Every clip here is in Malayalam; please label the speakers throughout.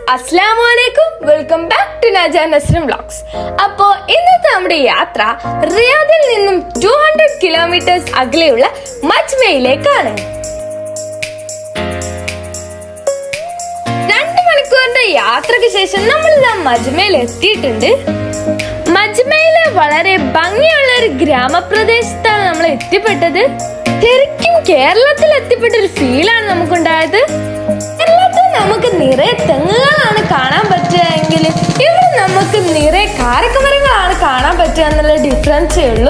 Speaker 1: അസ്സാം വലൈക്കും welcome back to Naja Nasram vlogs അപ്പോൾ ഇന്നത്തെ നമ്മുടെ യാത്ര റിയാദിൽ നിന്നും ടു ഹൺഡ്രഡ് കിലോമീറ്റേഴ്സ് അകലെയുള്ള മജ്മയിലേക്കാണ് രണ്ട് മണിക്കൂറിന്റെ യാത്രയ്ക്ക് ശേഷം നമ്മൾ ഇതാ മജ്മയിൽ എത്തിയിട്ടുണ്ട് മജ്മയിലെ വളരെ ഭംഗിയുള്ള ഒരു ഗ്രാമപ്രദേശത്താണ് നമ്മൾ എത്തിപ്പെട്ടത് ശരിക്കും കേരളത്തിൽ എത്തിപ്പെട്ട ഒരു ഫീലാണ് നമുക്കുണ്ടായത് കേരളത്തിൽ നമുക്ക് നിറയെ തെങ്ങുകളാണ് കാണാൻ പറ്റുക എങ്കിൽ ഇവിടെ നമുക്ക് നിറയെ കാരക്കമരങ്ങളാണ് കാണാൻ പറ്റുക എന്നുള്ള ഡിഫറൻസേ ഉള്ളൂ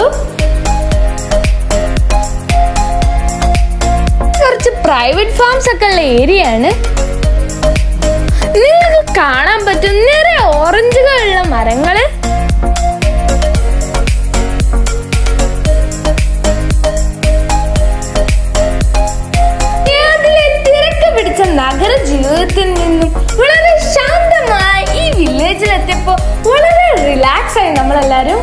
Speaker 1: കുറച്ച് പ്രൈവറ്റ് ഫാംസ് ഒക്കെ ഉള്ള ഏരിയ ആണ് നിങ്ങൾക്ക് കാണാൻ പറ്റും നിറയെ ഓറഞ്ചുകളുള്ള മരങ്ങള് അതിലെ തിരക്ക് പിടിച്ച നഗര ജീവിതത്തിൽ നിന്നും വളരെ ശാന്തമായ ഈ വില്ലേജിൽ എത്തിയപ്പോ വളരെ റിലാക്സ് ആയി നമ്മളെല്ലാരും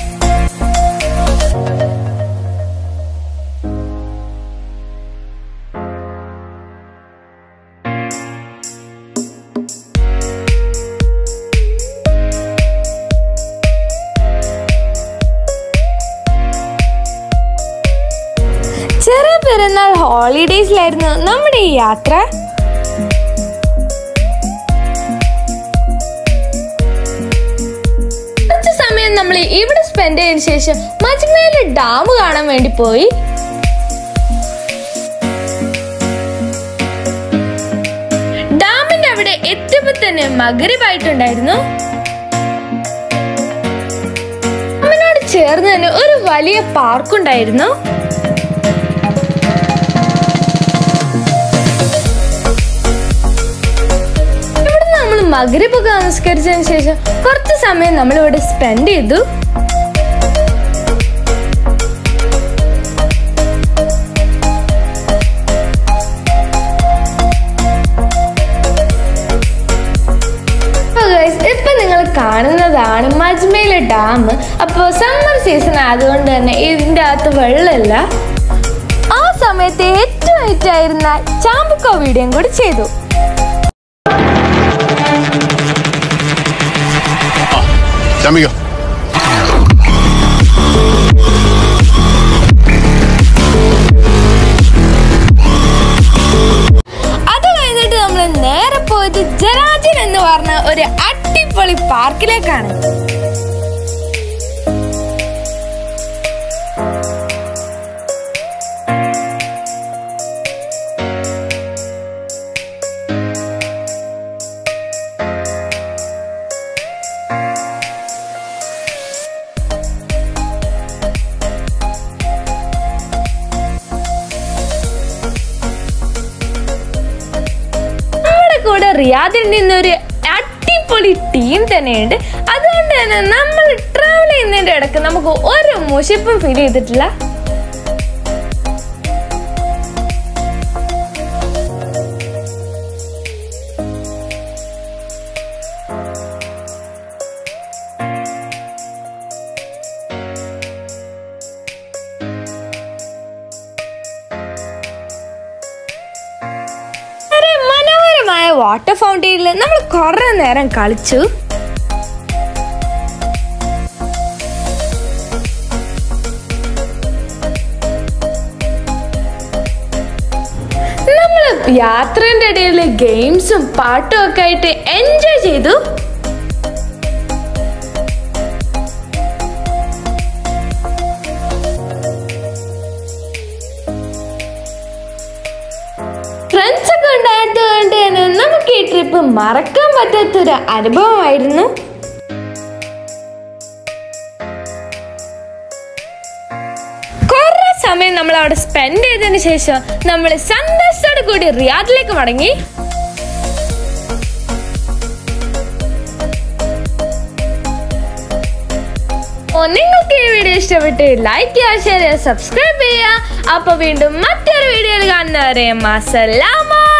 Speaker 1: ചെറിയ പെരുന്നാൾ ഹോളിഡേയ്സിലായിരുന്നു നമ്മുടെ ഈ യാത്ര കുറച്ച് സമയം നമ്മൾ ഇവിടെ സ്പെൻഡ് ചെയ്തതിനു ശേഷം മജ്മയിലെ ഡാം കാണാൻ വേണ്ടി പോയി ഡാമിന്റെ അവിടെ എത്തിയപ്പോ തന്നെ മകരിവായിട്ടുണ്ടായിരുന്നു ഡാമിനോട് ചേർന്ന് തന്നെ ഒരു വലിയ പാർക്കുണ്ടായിരുന്നു ഇവിടെ നമ്മൾ മകരപ്പൊക്കെ നമസ്കരിച്ചതിന് ശേഷം കുറച്ച് സമയം നമ്മൾ ഇവിടെ സ്പെൻഡ് ചെയ്തു അപ്പൊ guys, ഇപ്പൊ നിങ്ങൾ കാണുന്നതാണ് മജ്മയിലെ ഡാം അപ്പോൾ സമ്മർ സീസൺ ആയതുകൊണ്ട് തന്നെ ഇതിന്റെ അകത്ത് വെള്ളമില്ല ആ സമയത്ത് ഏറ്റവും ഹിറ്റായിരുന്ന ചാമ്പുക്കോ വീഡിയോയും കൂടി ചെയ്തു
Speaker 2: ചമ്മിക്കോ
Speaker 1: അത് കഴിഞ്ഞിട്ട് നമ്മൾ നേരെ പോയത് ജരാജൻ എന്ന് പറഞ്ഞ ഒരു അടിപൊളി പാർക്കിലേക്കാണ് നമ്മുടെ കൂടെ റിയാദിൽ നിന്നൊരു അടിപൊളി ടീം തന്നെയുണ്ട് അതുകൊണ്ട് തന്നെ നമ്മൾ ട്രാവൽ ചെയ്യുന്നതിന്റെ ഇടയ്ക്ക് നമുക്ക് ഒരു മുഷിപ്പും ഫീൽ ചെയ്തിട്ടില്ല വളരെ മനോഹരമായ വാട്ടർ ഫൗണ്ടെയിനിൽ നമ്മൾ കുറെ നേരം കളിച്ചു നമ്മൾ യാത്രയുടെ ഇടയിൽ ഗെയിംസും പാട്ടും ഒക്കെ ആയിട്ട് എൻജോയ് ചെയ്തു ഫ്രണ്ട്സ് ഒക്കെ ഉണ്ടായതുകൊണ്ട് തന്നെ നമുക്ക് ഈ ട്രിപ്പ് മറക്കാൻ പറ്റാത്തൊരു അനുഭവമായിരുന്നു കുറെ സമയം നമ്മൾ അവിടെ സ്പെൻഡ് ചെയ്തതിന് ശേഷം നമ്മൾ സന്തോഷത്തോടു കൂടി റിയാദിലേക്ക് മടങ്ങി ഓ നിങ്ങൾക്ക് ഈ വീഡിയോ ഇഷ്ടപ്പെട്ട് ലൈക്ക് ചെയ്യുക ഷെയർ ചെയ്യുക സബ്സ്ക്രൈബ് ചെയ്യുക അപ്പൊ വീണ്ടും മറ്റൊരു വീഡിയോയിൽ കാണുന്നവരെ മസലാമ